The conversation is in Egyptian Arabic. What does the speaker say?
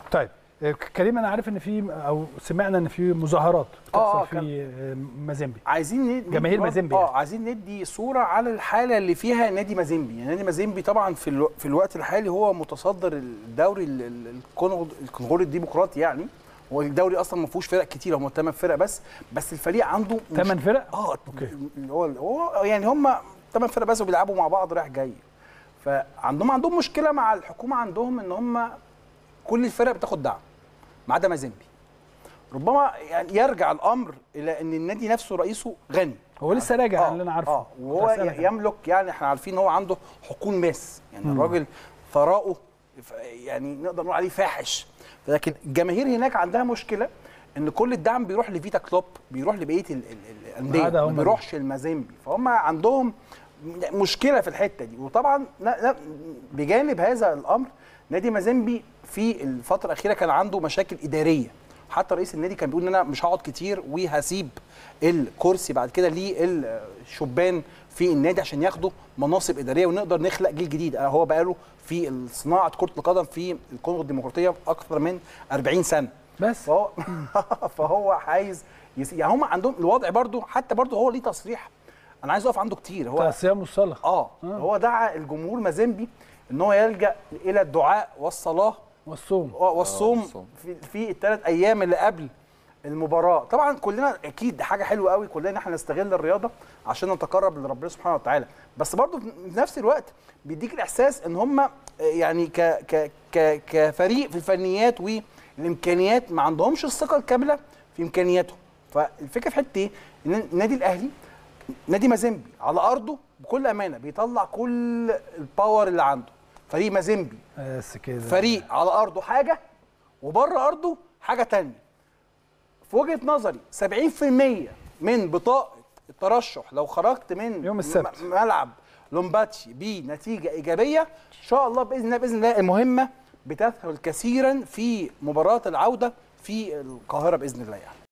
طيب آه، كريم انا عارف ان في او سمعنا ان في مظاهرات آه، بتحصل في آه، مازيمبي عايزين ندي جماهير مازيمبي اه يعني. عايزين ندي صوره على الحاله اللي فيها نادي مازيمبي يعني نادي مازيمبي طبعا في الو... في الوقت الحالي هو متصدر الدوري ال- ال- الكونغو الكونغولي الديمقراطي يعني هو الدوري اصلا ما فيهوش فرق كتير هم 8 فرق بس بس الفريق عنده مش- ثمان فرق اه أوكي. اللي هو هو يعني هم 8 فرق بس وبيلعبوا مع بعض رايح جاي فعندهم عندهم مشكله مع الحكومه عندهم ان هم كل الفرق بتاخد دعم ما عدا مازيمبي ربما يعني يرجع الامر الى ان النادي نفسه رئيسه غني هو لسه راجع اه اللي انا عارفه اه وهو كنت هسألك. يملك يعني احنا عارفين هو عنده حقول ماس يعني مم. الراجل ثراؤه ف- يعني نقدر نقول عليه فاحش لكن الجماهير هناك عندها مشكله ان كل الدعم بيروح لفيتا كلوب بيروح لبقيه ال- ال- الانديه عدا ما هم بيروحش المازيمبي فهم عندهم مشكله في الحته دي وطبعا لا- لا، بجانب هذا الامر نادي مازيمبي في الفتره الاخيره كان عنده مشاكل اداريه حتى رئيس النادي كان بيقول ان انا مش هقعد كتير وهسيب الكرسي بعد كده للشبان في النادي عشان ياخدوا مناصب اداريه ونقدر نخلق جيل جديد آه، هو بقاله في صناعه كره القدم في الكونغو الديمقراطيه اكثر من 40 سنه بس فهو فهو عايز يس... يعني هم عندهم الوضع برضو حتى برضو هو ليه تصريح انا عايز اقف عنده كتير هو الصيام والصلاه اه هو دعا الجمهور مازيمبي ان هو يلجا الى الدعاء والصلاه والصوم والصوم والصوم. في, في الثلاث ايام اللي قبل المباراه طبعا كلنا اكيد دي حاجه حلوه قوي كلنا ان احنا نستغل الرياضه عشان نتقرب لربنا سبحانه وتعالى بس برضو في نفس الوقت بيديك الاحساس ان هم يعني ك ك ك كفريق في الفنيات والامكانيات ما عندهمش الثقه الكامله في امكانياتهم فالفكره في حته ايه ان النادي الاهلي نادي مازيمبي على ارضه بكل امانه بيطلع كل الباور اللي عنده فريق مازيمبي بس كده فريق على ارضه حاجه وبره ارضه حاجه تانية في وجهه نظري 70% من بطاقه الترشح لو خرجت من يوم السبت. م- ملعب لومباتشي بنتيجه ايجابيه ان شاء الله باذن الله باذن الله المهمه بتسهل كثيرا في مباراه العوده في القاهره باذن الله يعني